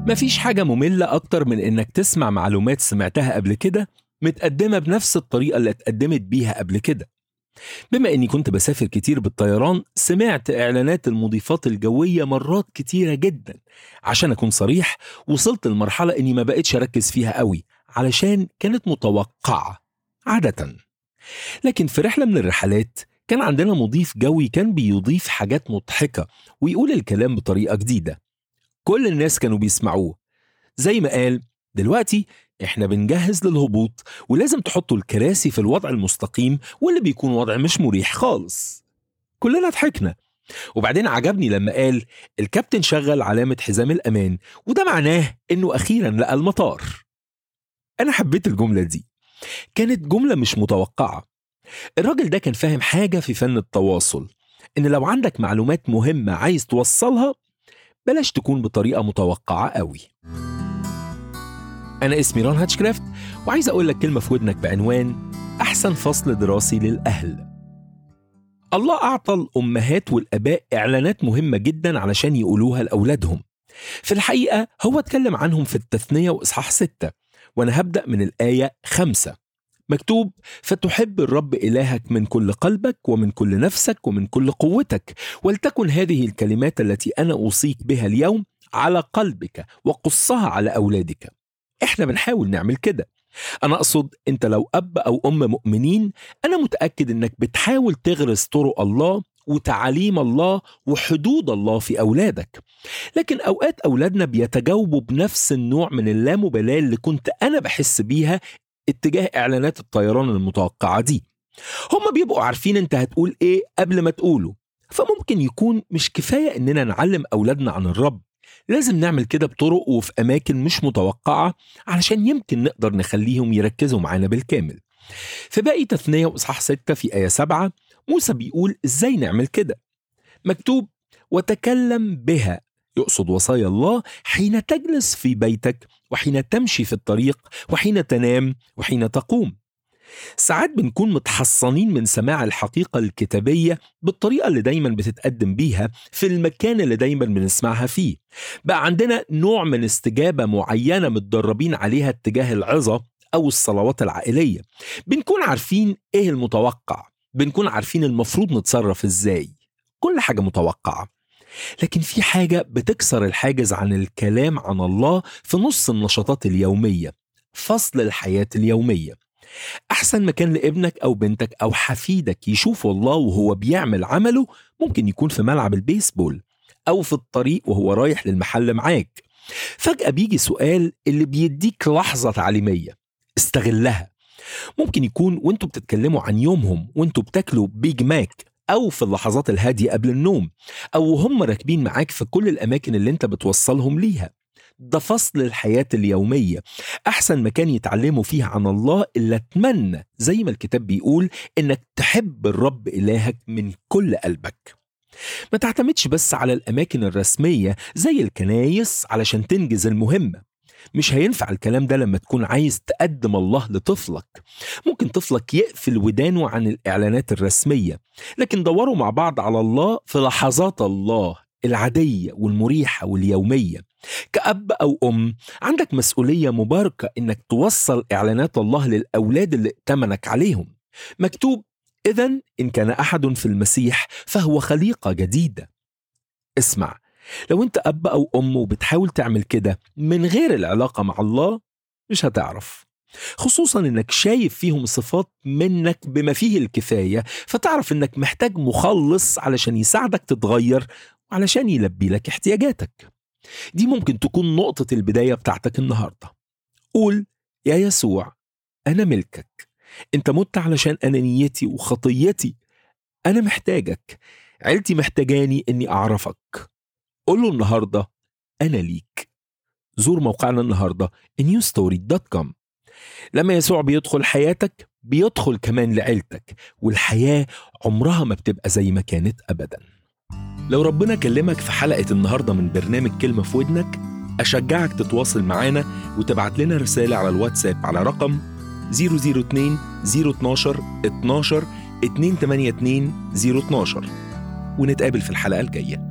مفيش حاجة مملة أكتر من إنك تسمع معلومات سمعتها قبل كده متقدمة بنفس الطريقة اللي اتقدمت بيها قبل كده بما إني كنت بسافر كتير بالطيران سمعت إعلانات المضيفات الجوية مرات كتيرة جدا عشان أكون صريح وصلت لمرحلة إني ما بقتش أركز فيها قوي علشان كانت متوقعة عادة لكن في رحلة من الرحلات كان عندنا مضيف جوي كان بيضيف حاجات مضحكة ويقول الكلام بطريقة جديدة كل الناس كانوا بيسمعوه زي ما قال دلوقتي احنا بنجهز للهبوط ولازم تحطوا الكراسي في الوضع المستقيم واللي بيكون وضع مش مريح خالص كلنا ضحكنا وبعدين عجبني لما قال الكابتن شغل علامة حزام الأمان وده معناه إنه أخيرا لقى المطار أنا حبيت الجملة دي كانت جملة مش متوقعة الراجل ده كان فاهم حاجة في فن التواصل إن لو عندك معلومات مهمة عايز توصلها بلاش تكون بطريقة متوقعة قوي أنا اسمي ران هاتشكرافت وعايز أقول لك كلمة في ودنك بعنوان أحسن فصل دراسي للأهل الله أعطى الأمهات والآباء إعلانات مهمة جدا علشان يقولوها لأولادهم في الحقيقة هو اتكلم عنهم في التثنية وإصحاح ستة وأنا هبدأ من الآية خمسة مكتوب فتحب الرب إلهك من كل قلبك ومن كل نفسك ومن كل قوتك ولتكن هذه الكلمات التي أنا أوصيك بها اليوم على قلبك وقصها على أولادك إحنا بنحاول نعمل كده أنا أقصد أنت لو أب أو أم مؤمنين أنا متأكد أنك بتحاول تغرس طرق الله وتعاليم الله وحدود الله في أولادك لكن أوقات أولادنا بيتجاوبوا بنفس النوع من اللامبالاة اللي كنت أنا بحس بيها اتجاه إعلانات الطيران المتوقعة دي هم بيبقوا عارفين أنت هتقول إيه قبل ما تقوله فممكن يكون مش كفاية إننا نعلم أولادنا عن الرب لازم نعمل كده بطرق وفي أماكن مش متوقعة علشان يمكن نقدر نخليهم يركزوا معانا بالكامل في باقي تثنية وإصحاح 6 في آية 7 موسى بيقول إزاي نعمل كده مكتوب وتكلم بها يقصد وصايا الله حين تجلس في بيتك وحين تمشي في الطريق وحين تنام وحين تقوم ساعات بنكون متحصنين من سماع الحقيقة الكتابية بالطريقة اللي دايما بتتقدم بيها في المكان اللي دايما بنسمعها فيه بقى عندنا نوع من استجابة معينة متدربين عليها اتجاه العظة أو الصلوات العائلية بنكون عارفين إيه المتوقع بنكون عارفين المفروض نتصرف إزاي كل حاجة متوقعة لكن في حاجة بتكسر الحاجز عن الكلام عن الله في نص النشاطات اليومية فصل الحياة اليومية أحسن مكان لابنك أو بنتك أو حفيدك يشوفوا الله وهو بيعمل عمله ممكن يكون في ملعب البيسبول أو في الطريق وهو رايح للمحل معاك فجأة بيجي سؤال اللي بيديك لحظة تعليمية استغلها ممكن يكون وانتوا بتتكلموا عن يومهم وانتوا بتاكلوا بيج ماك أو في اللحظات الهادية قبل النوم أو هم راكبين معاك في كل الأماكن اللي أنت بتوصلهم ليها ده فصل الحياة اليومية أحسن مكان يتعلموا فيه عن الله اللي أتمنى زي ما الكتاب بيقول إنك تحب الرب إلهك من كل قلبك ما تعتمدش بس على الأماكن الرسمية زي الكنايس علشان تنجز المهمة مش هينفع الكلام ده لما تكون عايز تقدم الله لطفلك ممكن طفلك يقفل ودانه عن الإعلانات الرسمية لكن دوروا مع بعض على الله في لحظات الله العادية والمريحة واليومية كأب أو أم عندك مسؤولية مباركة إنك توصل إعلانات الله للأولاد اللي ائتمنك عليهم مكتوب إذا إن كان أحد في المسيح فهو خليقة جديدة اسمع لو أنت أب أو أم وبتحاول تعمل كده من غير العلاقة مع الله مش هتعرف خصوصا انك شايف فيهم صفات منك بما فيه الكفايه فتعرف انك محتاج مخلص علشان يساعدك تتغير وعلشان يلبي لك احتياجاتك دي ممكن تكون نقطة البداية بتاعتك النهاردة قول يا يسوع أنا ملكك أنت مت علشان أنانيتي وخطيتي أنا محتاجك عيلتي محتاجاني إني أعرفك قول له النهاردة أنا ليك زور موقعنا النهاردة newstory.com لما يسوع بيدخل حياتك بيدخل كمان لعيلتك والحياة عمرها ما بتبقى زي ما كانت أبداً لو ربنا كلمك في حلقة النهاردة من برنامج كلمة في ودنك أشجعك تتواصل معانا وتبعت لنا رسالة على الواتساب على رقم 002 012 12 282 012 ونتقابل في الحلقة الجاية